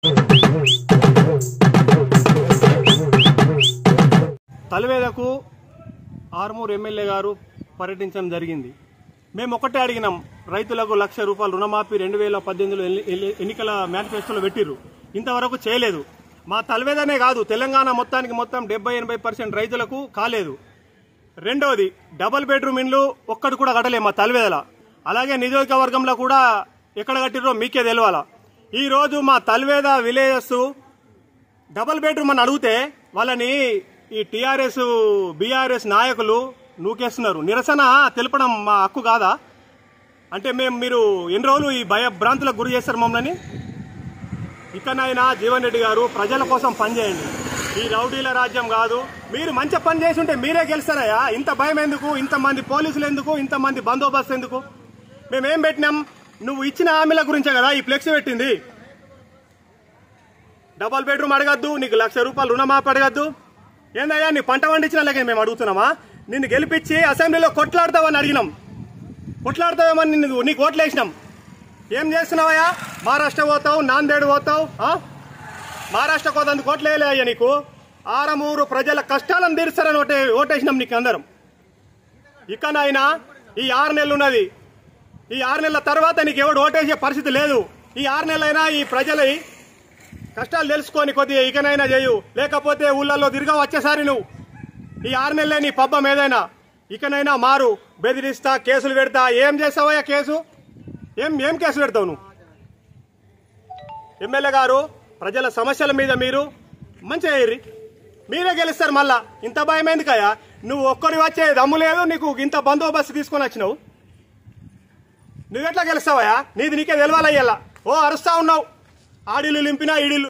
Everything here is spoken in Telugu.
తలవేదకు ఆర్మూర్ ఎమ్మెల్యే గారు పర్యటించడం జరిగింది మేము ఒకటే అడిగినాం రైతులకు లక్ష రూపాయలు రుణమాఫీ రెండు వేల పద్దెనిమిదిలో ఎన్ని- ఎన్ని- ఎన్నికల మేనిఫెస్టోలో పెట్టిర్రు ఇంతవరకు చేయలేదు మా తలవేదనే కాదు తెలంగాణ మొత్తానికి మొత్తం డెబ్బై ఎనభై పర్సెంట్ రైతులకు కాలేదు రెండవది డబుల్ బెడ్రూమ్ ఇండ్లు ఒక్కడు కూడా కట్టలే మా తలవేదల అలాగే నియోజకవర్గంలో కూడా ఎక్కడ కట్టిర్రో మీకే తెలియాల ఈ రోజు మా తల్వేద విలేజెస్ డబుల్ బెడ్రూమ్ అని అడిగితే వాళ్ళని ఈ టీఆర్ఎస్ బీఆర్ఎస్ నాయకులు నూకేస్తున్నారు నిరసన తెలపడం మా హక్కు కాదా అంటే మేము మీరు ఎన్ని రోజులు ఈ భయభ్రాంతులకు గురి చేస్తారు మమ్మల్ని ఇకనైనా జీవన్ రెడ్డి గారు ప్రజల కోసం పనిచేయండి ఈ రౌడీల రాజ్యం కాదు మీరు మంచి పని చేసి ఉంటే మీరే గెలుస్తారయ్యా ఇంత భయం ఎందుకు ఇంతమంది పోలీసులు ఎందుకు ఇంతమంది బందోబస్తు ఎందుకు మేమేం పెట్టినాం నువ్వు ఇచ్చిన హామీల గురించే కదా ఈ ఫ్లెక్స్ పెట్టింది డబల్ బెడ్రూమ్ అడగద్దు నీకు లక్ష రూపాయలు రుణమాఫీ అడగద్దు ఏందయ్యా నీ పంట పండించిన లేక మేము అడుగుతున్నామా నిన్ను గెలిపించి అసెంబ్లీలో కొట్లాడతావని అడిగినాం కొట్లాడతావేమని నిన్ను నీకు ఓట్లు వేసినాం ఏం చేస్తున్నావయ్యా మహారాష్ట్ర పోతావు నాందేడ్ పోతావు ఆ? మహారాష్ట్ర కోతందుకు ఓట్లు వేయలే నీకు ఆరమూరు ప్రజల కష్టాలను తీరుస్తారని ఓటే ఓటేసినాం నీకు అందరం ఇకనైనా ఈ ఆరు నెలలు ఉన్నది ఈ ఆరు నెలల తర్వాత నీకు ఎవడు ఓటేసే పరిస్థితి లేదు ఈ ఆరు నెలలైనా ఈ ప్రజల కష్టాలు తెలుసుకొని కొద్దిగా ఇకనైనా చేయు లేకపోతే ఊళ్ళల్లో తిరిగా వచ్చేసారి నువ్వు ఈ ఆరు నెలలే నీ పబ్బం ఏదైనా ఇకనైనా మారు బెదిరిస్తా కేసులు పెడతా ఏం చేస్తావయ్యా కేసు ఏం ఏం కేసు పెడతావు నువ్వు ఎమ్మెల్యే గారు ప్రజల సమస్యల మీద మీరు మంచిగా చేయర్రి మీరే గెలుస్తారు మళ్ళా ఇంత భయం ఎందుకయ్యా నువ్వు ఒక్కడి వచ్చే దమ్ము లేదు నీకు ఇంత బందోబస్తు తీసుకొని వచ్చినావు నువ్వెట్లా గెలుస్తావయ్యా నీది నీకే తెలవాలయ్యల్లా ఓ అరుస్తా ఉన్నావు ఆడిలు లింపినా ఈడిలు